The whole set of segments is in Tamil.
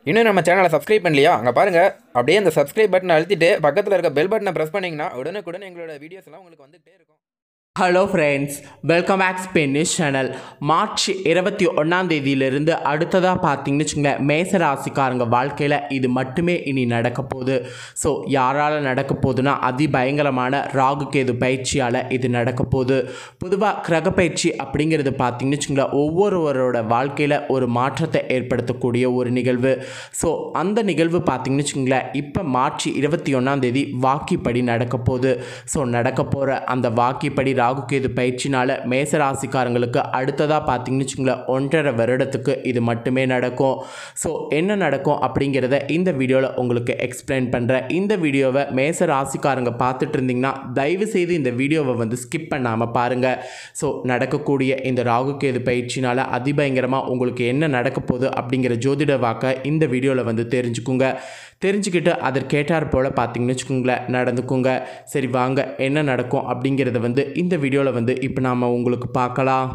இன்னும் நம்ம சேனலை சப்ஸ்கிரைப் பண்ணலையா அங்கே பாருங்கள் அப்படியே அந்த சப்ஸ்கிரைப் பட்டனை அழுத்திட்டு பக்கத்தில் இருக்க பெல் பட்டனை ப்ரெஸ் பண்ணிங்கன்னா உடனுக்குடன் எங்களோட வீடியோஸ் எல்லாம் உங்களுக்கு வந்துகிட்டே இருக்கும் hello friends welcome back Spanish channel March இருபத்தி ஒன்றாம் தேதியிலிருந்து அடுத்ததாக பார்த்தீங்கன்னு வச்சுங்களேன் மேச ராசிக்காரங்க வாழ்க்கையில் இது மட்டுமே இனி நடக்க போகுது ஸோ யாரால் நடக்க போகுதுன்னா அதிபயங்கரமான ராகு கேது பயிற்சியால் இது நடக்க போகுது பொதுவாக கிரக பயிற்சி அப்படிங்கிறது பார்த்தீங்கன்னு வச்சுங்களேன் ஒவ்வொருவரோட வாழ்க்கையில் ஒரு மாற்றத்தை ஏற்படுத்தக்கூடிய ஒரு நிகழ்வு ஸோ அந்த நிகழ்வு பார்த்தீங்கன்னு வச்சுங்களேன் இப்போ மார்ச் இருபத்தி ஒன்றாம் தேதி வாக்கிப்படி நடக்க போகுது ஸோ நடக்க போகிற அந்த வாக்கிப்படி ராகு கேது பயிற்சினால் மேசராசிக்காரங்களுக்கு அடுத்ததாக பார்த்தீங்கன்னு வச்சுங்களேன் ஒன்றரை வருடத்துக்கு இது மட்டுமே நடக்கும் ஸோ என்ன நடக்கும் அப்படிங்கிறத இந்த வீடியோவில் உங்களுக்கு எக்ஸ்பிளைன் பண்ணுறேன் இந்த வீடியோவை மேச ராசிக்காரங்க பார்த்துட்டு இருந்தீங்கன்னா தயவு செய்து இந்த வீடியோவை வந்து ஸ்கிப் பண்ணாமல் பாருங்கள் ஸோ நடக்கக்கூடிய இந்த ராகு கேது பயிற்சினால் அதிபயங்கரமாக உங்களுக்கு என்ன நடக்க போகுது அப்படிங்கிற ஜோதிட வாக்கை இந்த வீடியோவில் வந்து தெரிஞ்சுக்குங்க தெரிஞ்சுக்கிட்டு அதற்கேட்டார் போல் பார்த்தீங்கன்னு வச்சுக்கோங்களேன் நடந்துக்குங்க சரி வாங்க என்ன நடக்கும் அப்படிங்கிறத வந்து இந்த வீடியோவில் வந்து இப்போ நாம் உங்களுக்கு பார்க்கலாம்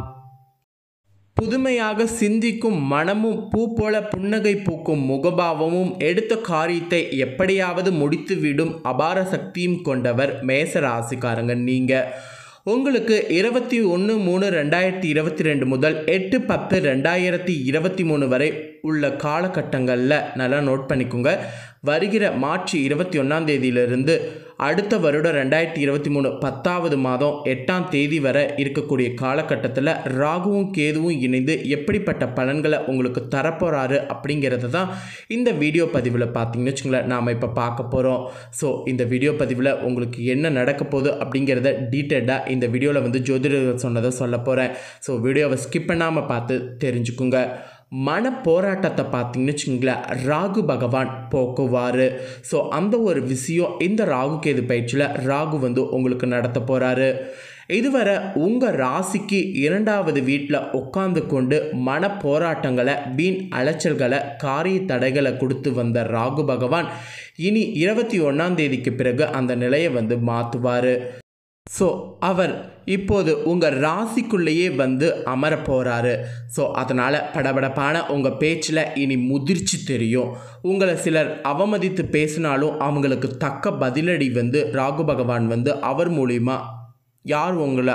புதுமையாக சிந்திக்கும் மனமும் பூ போல புன்னகை பூக்கும் முகபாவமும் எடுத்த காரியத்தை எப்படியாவது முடித்துவிடும் அபார சக்தியும் கொண்டவர் மேச ராசிக்காரங்க நீங்கள் உங்களுக்கு இருபத்தி ஒன்று மூணு ரெண்டாயிரத்தி இருபத்தி ரெண்டு முதல் எட்டு பத்து ரெண்டாயிரத்தி இருபத்தி மூணு வரை உள்ள காலகட்டங்களில் நல்லா நோட் பண்ணிக்கோங்க வருகிற மார்ச் இருபத்தி ஒன்றாம் தேதியிலிருந்து அடுத்த வருடம் ரெண்டாயிரத்தி இருபத்தி மூணு பத்தாவது மாதம் எட்டாம் தேதி வரை இருக்கக்கூடிய காலகட்டத்தில் ராகுவும் கேதுவும் இணைந்து எப்படிப்பட்ட பலன்களை உங்களுக்கு தரப்போகிறாரு அப்படிங்கிறத தான் இந்த வீடியோ பதிவில் பார்த்தீங்கன்னு வச்சுங்களேன் நாம் இப்போ பார்க்க போகிறோம் ஸோ இந்த வீடியோ பதிவில் உங்களுக்கு என்ன நடக்க போகுது அப்படிங்கிறத டீட்டெயில்டாக இந்த வீடியோவில் வந்து ஜோதிடர்கள் சொன்னதை சொல்ல போகிறேன் ஸோ வீடியோவை ஸ்கிப் பண்ணாமல் பார்த்து தெரிஞ்சுக்குங்க மன போராட்டத்தை பார்த்தீங்கன்னு வச்சுங்களேன் ராகு பகவான் போக்குவார் ஸோ அந்த ஒரு விஷயம் இந்த ராகு கேது பயிற்சியில் ராகு வந்து உங்களுக்கு நடத்த போகிறாரு இதுவரை உங்கள் ராசிக்கு இரண்டாவது வீட்டில் உட்காந்து கொண்டு மன போராட்டங்களை வீண் அலைச்சல்களை காரிய தடைகளை கொடுத்து வந்த ராகு பகவான் இனி இருபத்தி ஒன்றாம் தேதிக்கு பிறகு அந்த நிலையை வந்து மாற்றுவார் ஸோ அவர் இப்போது உங்கள் ராசிக்குள்ளேயே வந்து அமர போகிறாரு ஸோ அதனால் படபடப்பான உங்கள் பேச்சில் இனி முதிர்ச்சி தெரியும் உங்களை சிலர் அவமதித்து பேசினாலும் அவங்களுக்கு தக்க பதிலடி வந்து ராகு பகவான் வந்து அவர் மூலிமா யார் உங்களை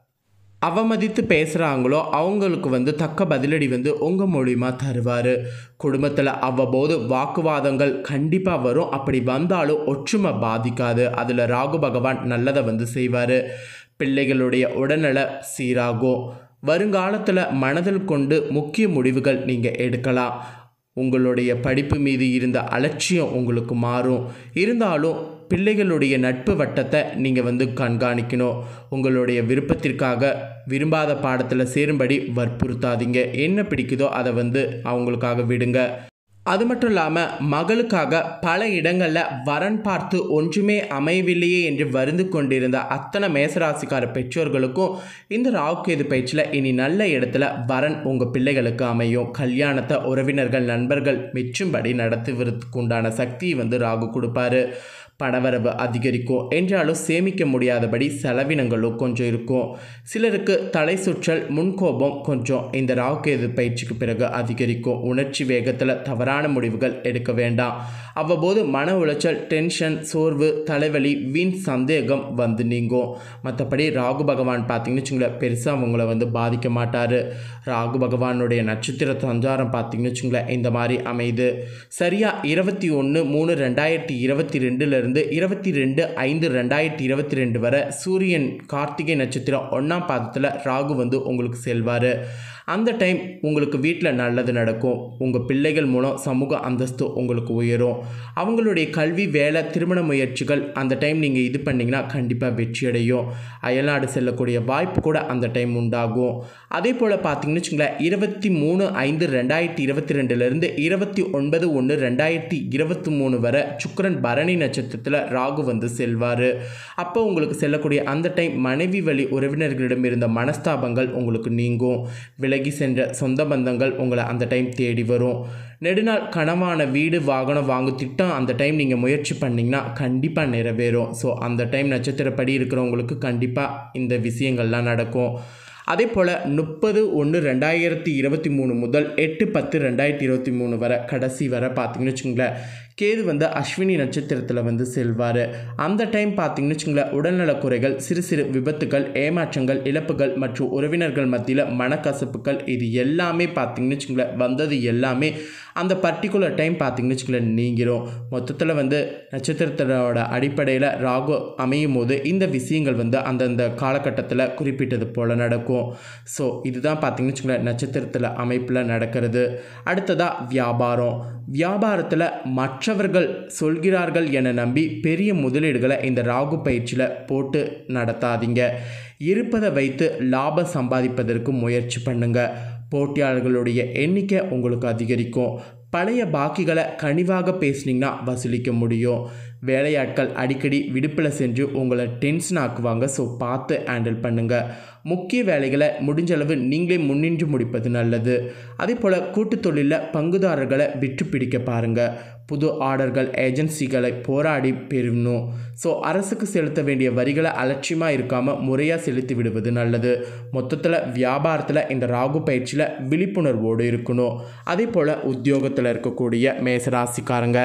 அவமதித்து பேசுகிறாங்களோ அவங்களுக்கு வந்து தக்க பதிலடி வந்து உங்கள் மூலிமா தருவார் குடும்பத்தில் அவ்வப்போது வாக்குவாதங்கள் கண்டிப்பாக வரும் அப்படி வந்தாலும் ஒற்றுமை பாதிக்காது அதில் ராகு பகவான் நல்லதை வந்து செய்வார் பிள்ளைகளுடைய உடல்நல சீராகும் வருங்காலத்தில் மனதில் கொண்டு முக்கிய முடிவுகள் நீங்கள் எடுக்கலாம் உங்களுடைய படிப்பு மீது இருந்த அலட்சியம் உங்களுக்கு மாறும் இருந்தாலும் பிள்ளைகளுடைய நட்பு வட்டத்தை நீங்கள் வந்து கண்காணிக்கணும் உங்களுடைய விருப்பத்திற்காக விரும்பாத பாடத்தில் சேரும்படி வற்புறுத்தாதீங்க என்ன பிடிக்குதோ அதை வந்து அவங்களுக்காக விடுங்க அது மட்டும் இல்லாமல் மகளுக்காக பல இடங்களில் வரன் பார்த்து ஒன்றுமே அமையவில்லையே என்று வருந்து கொண்டிருந்த அத்தனை மேசராசிக்கார பெற்றோர்களுக்கும் இந்த ராவுகேது பயிற்சியில் இனி நல்ல இடத்துல வரன் உங்கள் பிள்ளைகளுக்கு அமையும் கல்யாணத்தை உறவினர்கள் நண்பர்கள் மெச்சும்படி நடத்துவதற்கு உண்டான சக்தியை வந்து ராகு கொடுப்பாரு பணவரவு அதிகரிக்கும் என்றாலும் சேமிக்க முடியாதபடி செலவினங்களும் கொஞ்சம் இருக்கும் சிலருக்கு தலை சுற்றல் முன்கோபம் கொஞ்சம் இந்த ராவுகேது பயிற்சிக்கு பிறகு அதிகரிக்கும் உணர்ச்சி வேகத்தில் தவறான முடிவுகள் எடுக்க வேண்டாம் அவ்வப்போது மன உளைச்சல் டென்ஷன் சோர்வு தலைவலி வீண் சந்தேகம் வந்து நீங்கும் மற்றபடி ராகு பகவான் பார்த்தீங்கன்னு வச்சுங்களேன் பெருசாக உங்களை வந்து பாதிக்க மாட்டார் ராகு பகவானுடைய நட்சத்திர சஞ்சாரம் பார்த்தீங்கன்னு வச்சுங்களேன் இந்த மாதிரி அமையுது சரியாக இருபத்தி ஒன்று மூணு ரெண்டாயிரத்தி இருபத்தி ரெண்டுல இருந்து இருபத்தி ரெண்டு ஐந்து ரெண்டாயிரத்தி இருபத்தி ரெண்டு வரை சூரியன் கார்த்திகை நட்சத்திரம் ஒன்றாம் பாதத்தில் ராகு வந்து உங்களுக்கு செல்வார் அந்த டைம் உங்களுக்கு வீட்டில் நல்லது நடக்கும் உங்கள் பிள்ளைகள் மூலம் சமூக அந்தஸ்து உங்களுக்கு உயரும் அவங்களுடைய கல்வி வேலை திருமண முயற்சிகள் அந்த டைம் நீங்கள் இது பண்ணிங்கன்னா கண்டிப்பாக வெற்றியடையும் அயல்நாடு செல்லக்கூடிய வாய்ப்பு கூட அந்த டைம் உண்டாகும் அதே போல் பார்த்தீங்கன்னு வச்சுங்களேன் இருபத்தி மூணு ஐந்து ரெண்டாயிரத்தி இருபத்தி ரெண்டுலேருந்து இருபத்தி ஒன்பது ஒன்று ரெண்டாயிரத்தி இருபத்தி மூணு வரை சுக்கரன் பரணி நட்சத்திரத்தில் ராகு வந்து செல்வார் அப்போ உங்களுக்கு செல்லக்கூடிய அந்த டைம் மனைவி வழி உறவினர்களிடம் இருந்த மனஸ்தாபங்கள் உங்களுக்கு நீங்கும் விலகி சென்ற சொந்த பந்தங்கள் உங்களை அந்த டைம் தேடி வரும் நெடுநாள் கனவான வீடு வாகனம் வாங்கும் திட்டம் அந்த டைம் நீங்கள் முயற்சி பண்ணிங்கன்னா கண்டிப்பாக நிறைவேறும் ஸோ அந்த டைம் நட்சத்திரப்படி இருக்கிறவங்களுக்கு கண்டிப்பாக இந்த விஷயங்கள்லாம் நடக்கும் அதே போல் முப்பது ஒன்று ரெண்டாயிரத்தி இருபத்தி மூணு முதல் எட்டு பத்து ரெண்டாயிரத்தி இருபத்தி மூணு வரை கடைசி வரை பார்த்தீங்கன்னு வச்சுங்களேன் கேது வந்து அஸ்வினி நட்சத்திரத்தில் வந்து செல்வார் அந்த டைம் பார்த்தீங்கன்னு வச்சுங்களேன் உடல்நலக் குறைகள் சிறு சிறு விபத்துகள் ஏமாற்றங்கள் இழப்புகள் மற்றும் உறவினர்கள் மத்தியில் மனக்கசப்புகள் இது எல்லாமே பார்த்தீங்கன்னு வச்சுங்களேன் வந்தது எல்லாமே அந்த பர்டிகுலர் டைம் பார்த்தீங்கன்னு வச்சுங்களேன் நீங்கிரும் மொத்தத்தில் வந்து நட்சத்திரத்தோட அடிப்படையில் ராகு அமையும் போது இந்த விஷயங்கள் வந்து அந்தந்த காலகட்டத்தில் குறிப்பிட்டது போல் நடக்கும் ஸோ இதுதான் பார்த்தீங்கன்னு வச்சுங்களேன் நட்சத்திரத்தில் அமைப்பில் நடக்கிறது அடுத்ததாக வியாபாரம் வியாபாரத்தில் மற்றவர்கள் சொல்கிறார்கள் என நம்பி பெரிய முதலீடுகளை இந்த ராகு பயிற்சியில் போட்டு நடத்தாதீங்க இருப்பதை வைத்து லாபம் சம்பாதிப்பதற்கு முயற்சி பண்ணுங்க போட்டியாளர்களுடைய எண்ணிக்கை உங்களுக்கு அதிகரிக்கும் பழைய பாக்கிகளை கனிவாக பேசுனீங்கன்னா வசூலிக்க முடியும் வேலையாட்கள் அடிக்கடி விடுப்பில் சென்று உங்களை டென்ஷன் ஆக்குவாங்க ஸோ பார்த்து ஹேண்டில் பண்ணுங்கள் முக்கிய வேலைகளை முடிஞ்சளவு நீங்களே முன்னின்று முடிப்பது நல்லது அதே போல் கூட்டுத் தொழிலில் பங்குதாரர்களை விற்று பிடிக்க பாருங்கள் புது ஆர்டர்கள் ஏஜென்சிகளை போராடி பெறணும் ஸோ அரசுக்கு செலுத்த வேண்டிய வரிகளை அலட்சியமாக இருக்காமல் முறையாக செலுத்தி விடுவது நல்லது மொத்தத்தில் வியாபாரத்தில் இந்த ராகு பயிற்சியில் விழிப்புணர்வோடு இருக்கணும் அதே போல் உத்தியோகத்தில் இருக்கக்கூடிய மேசராசிக்காரங்க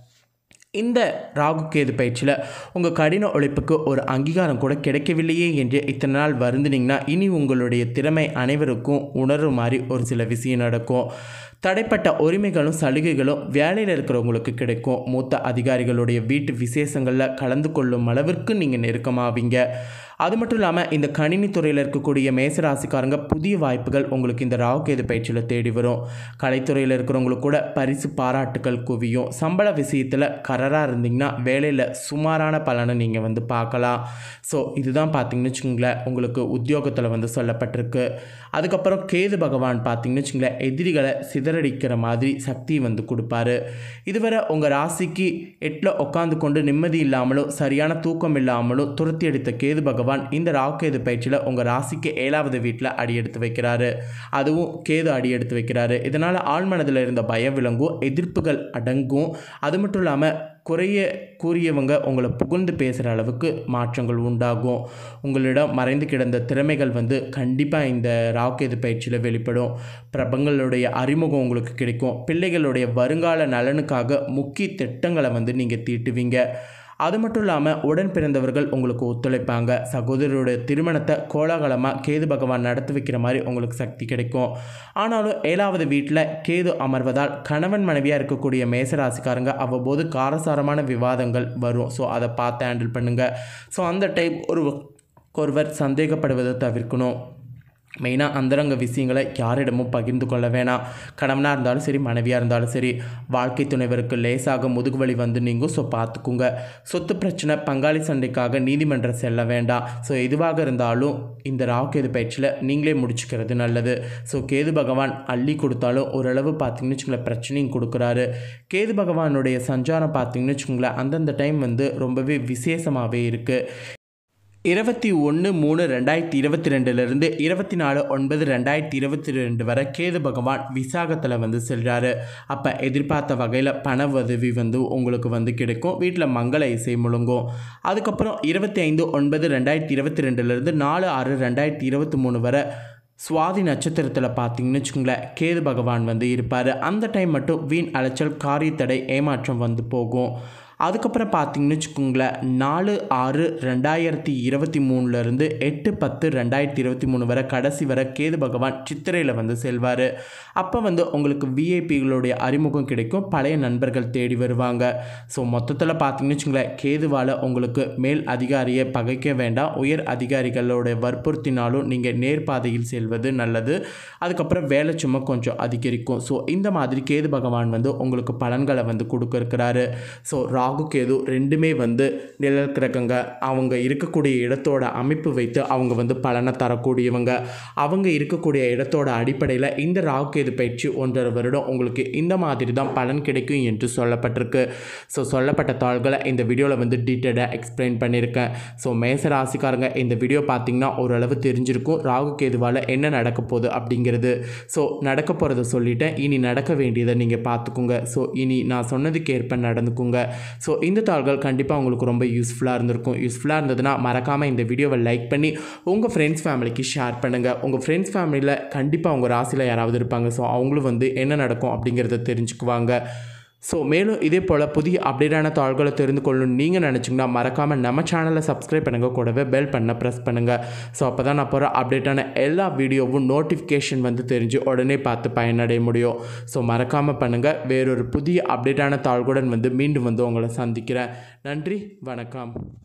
இந்த ராகு கேது பயிற்சியில் உங்கள் கடின உழைப்புக்கு ஒரு அங்கீகாரம் கூட கிடைக்கவில்லையே என்று இத்தனை நாள் வருந்தினீங்கன்னா இனி உங்களுடைய திறமை அனைவருக்கும் உணரும் மாதிரி ஒரு சில விஷயம் நடக்கும் தடைப்பட்ட உரிமைகளும் சலுகைகளும் வேலையில் இருக்கிறவங்களுக்கு கிடைக்கும் மூத்த அதிகாரிகளுடைய வீட்டு விசேஷங்களில் கலந்து கொள்ளும் அளவிற்கு நீங்கள் நெருக்கமாவீங்க அது மட்டும் இல்லாமல் இந்த கணினி துறையில் இருக்கக்கூடிய மேசராசிக்காரங்க புதிய வாய்ப்புகள் உங்களுக்கு இந்த ராகு கேது பயிற்சியில் தேடி வரும் கலைத்துறையில் இருக்கிறவங்களுக்கு கூட பரிசு பாராட்டுகள் குவியும் சம்பள விஷயத்தில் கரராக இருந்தீங்கன்னா வேலையில் சுமாரான பலனை நீங்கள் வந்து பார்க்கலாம் ஸோ இதுதான் பார்த்தீங்கன்னு வச்சுங்களேன் உங்களுக்கு உத்தியோகத்தில் வந்து சொல்லப்பட்டிருக்கு அதுக்கப்புறம் கேது பகவான் பார்த்தீங்கன்னு வச்சுங்களேன் எதிரிகளை சிதறடிக்கிற மாதிரி சக்தி வந்து கொடுப்பாரு இதுவரை உங்கள் ராசிக்கு எட்டில் உட்காந்து கொண்டு நிம்மதி இல்லாமலும் சரியான தூக்கம் இல்லாமலும் துரத்தி அடித்த கேது பகவான் இந்த ராக்கேது பயிற்சியில் உங்கள் ராசிக்கு ஏழாவது வீட்டில் அடி எடுத்து வைக்கிறாரு அதுவும் கேது அடி எடுத்து வைக்கிறாரு இதனால் ஆழ்மனதில் இருந்த பயம் விளங்கும் எதிர்ப்புகள் அடங்கும் அது மட்டும் இல்லாமல் குறைய கூறியவங்க உங்களை புகழ்ந்து பேசுகிற அளவுக்கு மாற்றங்கள் உண்டாகும் உங்களிடம் மறைந்து கிடந்த திறமைகள் வந்து கண்டிப்பாக இந்த ராக்கேது பயிற்சியில் வெளிப்படும் பிரபங்களுடைய அறிமுகம் உங்களுக்கு கிடைக்கும் பிள்ளைகளுடைய வருங்கால நலனுக்காக முக்கிய திட்டங்களை வந்து நீங்கள் தீட்டுவீங்க அது மட்டும் இல்லாமல் உடன் பிறந்தவர்கள் உங்களுக்கு ஒத்துழைப்பாங்க சகோதரருடைய திருமணத்தை கோலாகலமாக கேது பகவான் நடத்தி வைக்கிற மாதிரி உங்களுக்கு சக்தி கிடைக்கும் ஆனாலும் ஏழாவது வீட்டில் கேது அமர்வதால் கணவன் மனைவியாக இருக்கக்கூடிய மேசராசிக்காரங்க அவ்வப்போது காரசாரமான விவாதங்கள் வரும் ஸோ அதை பார்த்து ஹேண்டில் பண்ணுங்கள் ஸோ அந்த டைம் ஒரு ஒருவர் சந்தேகப்படுவதை தவிர்க்கணும் மெயினாக அந்தரங்க விஷயங்களை யாரிடமும் பகிர்ந்து கொள்ள வேணாம் கணவனாக இருந்தாலும் சரி மனைவியாக இருந்தாலும் சரி வாழ்க்கை துணைவருக்கு லேசாக முதுகுவலி வந்து நீங்கும் ஸோ பார்த்துக்குங்க சொத்து பிரச்சனை பங்காளி சண்டைக்காக நீதிமன்றம் செல்ல வேண்டாம் ஸோ எதுவாக இருந்தாலும் இந்த ராக்கேது பயிற்சியில் நீங்களே முடிச்சுக்கிறது நல்லது ஸோ கேது பகவான் அள்ளி கொடுத்தாலும் ஓரளவு பார்த்தீங்கன்னு வச்சுங்களேன் பிரச்சனையும் கொடுக்குறாரு கேது பகவானுடைய சஞ்சாரம் பார்த்தீங்கன்னு வச்சுக்கோங்களேன் அந்தந்த டைம் வந்து ரொம்பவே விசேஷமாகவே இருக்குது இருபத்தி ஒன்று மூணு ரெண்டாயிரத்தி இருபத்தி ரெண்டுலேருந்து இருபத்தி நாலு ஒன்பது ரெண்டாயிரத்தி இருபத்தி ரெண்டு வரை கேது பகவான் விசாகத்தில் வந்து செல்கிறாரு அப்போ எதிர்பார்த்த வகையில் பண உதவி வந்து உங்களுக்கு வந்து கிடைக்கும் வீட்டில் மங்கள இசை முழங்கும் அதுக்கப்புறம் இருபத்தி ஐந்து ஒன்பது ரெண்டாயிரத்தி இருபத்தி ரெண்டுலேருந்து நாலு ஆறு ரெண்டாயிரத்தி இருபத்தி மூணு வரை சுவாதி நட்சத்திரத்தில் பார்த்தீங்கன்னு வச்சுக்கோங்களேன் கேது பகவான் வந்து இருப்பார் அந்த டைம் மட்டும் வீண் அலைச்சல் காரியத்தடை ஏமாற்றம் வந்து போகும் அதுக்கப்புறம் பார்த்தீங்கன்னு வச்சுக்கோங்களேன் நாலு ஆறு ரெண்டாயிரத்தி இருபத்தி மூணுலேருந்து எட்டு பத்து ரெண்டாயிரத்தி இருபத்தி மூணு வரை கடைசி வரை கேது பகவான் சித்திரையில் வந்து செல்வார் அப்போ வந்து உங்களுக்கு விஐபிகளுடைய அறிமுகம் கிடைக்கும் பழைய நண்பர்கள் தேடி வருவாங்க ஸோ மொத்தத்தில் பார்த்தீங்கன்னு வச்சுங்களேன் கேதுவால் உங்களுக்கு மேல் அதிகாரியை பகைக்க வேண்டாம் உயர் அதிகாரிகளோட வற்புறுத்தினாலும் நீங்கள் நேர்பாதையில் செல்வது நல்லது அதுக்கப்புறம் வேலை சும்மா கொஞ்சம் அதிகரிக்கும் ஸோ இந்த மாதிரி கேது பகவான் வந்து உங்களுக்கு பலன்களை வந்து கொடுக்க இருக்கிறாரு ஸோ ராகு கேது ரெண்டுமே வந்து நிழல் கிரகங்க அவங்க இருக்கக்கூடிய இடத்தோட அமைப்பு வைத்து அவங்க வந்து பலனை தரக்கூடியவங்க அவங்க இருக்கக்கூடிய இடத்தோட அடிப்படையில் இந்த ராகு கேது பயிற்சி ஒன்றரை வருடம் உங்களுக்கு இந்த மாதிரி தான் பலன் கிடைக்கும் என்று சொல்லப்பட்டிருக்கு ஸோ சொல்லப்பட்ட தாள்களை இந்த வீடியோவில் வந்து டீட்டெயிலாக எக்ஸ்பிளைன் பண்ணியிருக்கேன் ஸோ மேச ராசிக்காரங்க இந்த வீடியோ பார்த்தீங்கன்னா ஓரளவு தெரிஞ்சிருக்கும் ராகு கேதுவால் என்ன நடக்க போகுது அப்படிங்கிறது ஸோ நடக்க போகிறத சொல்லிட்டேன் இனி நடக்க வேண்டியதை நீங்கள் பார்த்துக்குங்க ஸோ இனி நான் சொன்னதுக்கு ஏற்ப நடந்துக்குங்க ஸோ இந்த தாள்கள் கண்டிப்பாக உங்களுக்கு ரொம்ப யூஸ்ஃபுல்லாக இருந்திருக்கும் யூஸ்ஃபுல்லாக இருந்ததுன்னா மறக்காமல் இந்த வீடியோவை லைக் பண்ணி உங்கள் ஃப்ரெண்ட்ஸ் ஃபேமிலிக்கு ஷேர் பண்ணுங்கள் உங்கள் ஃப்ரெண்ட்ஸ் ஃபேமிலியில் கண்டிப்பாக உங்கள் ராசியில் யாராவது இருப்பாங்க ஸோ அவங்களும் வந்து என்ன நடக்கும் அப்படிங்கிறத தெரிஞ்சுக்குவாங்க ஸோ மேலும் இதே போல் புதிய அப்டேட்டான தாள்களை தெரிந்து கொள்ளணும்னு நீங்கள் நினச்சிங்கன்னா மறக்காமல் நம்ம சேனலை சப்ஸ்கிரைப் பண்ணுங்கள் கூடவே பெல் பண்ண ப்ரெஸ் பண்ணுங்கள் ஸோ அப்போ தான் நான் போகிற அப்டேட்டான எல்லா வீடியோவும் நோட்டிஃபிகேஷன் வந்து தெரிஞ்சு உடனே பார்த்து பயனடைய முடியும் ஸோ மறக்காமல் பண்ணுங்கள் வேறொரு புதிய அப்டேட்டான தாள்களுடன் வந்து மீண்டும் வந்து உங்களை சந்திக்கிறேன் நன்றி வணக்கம்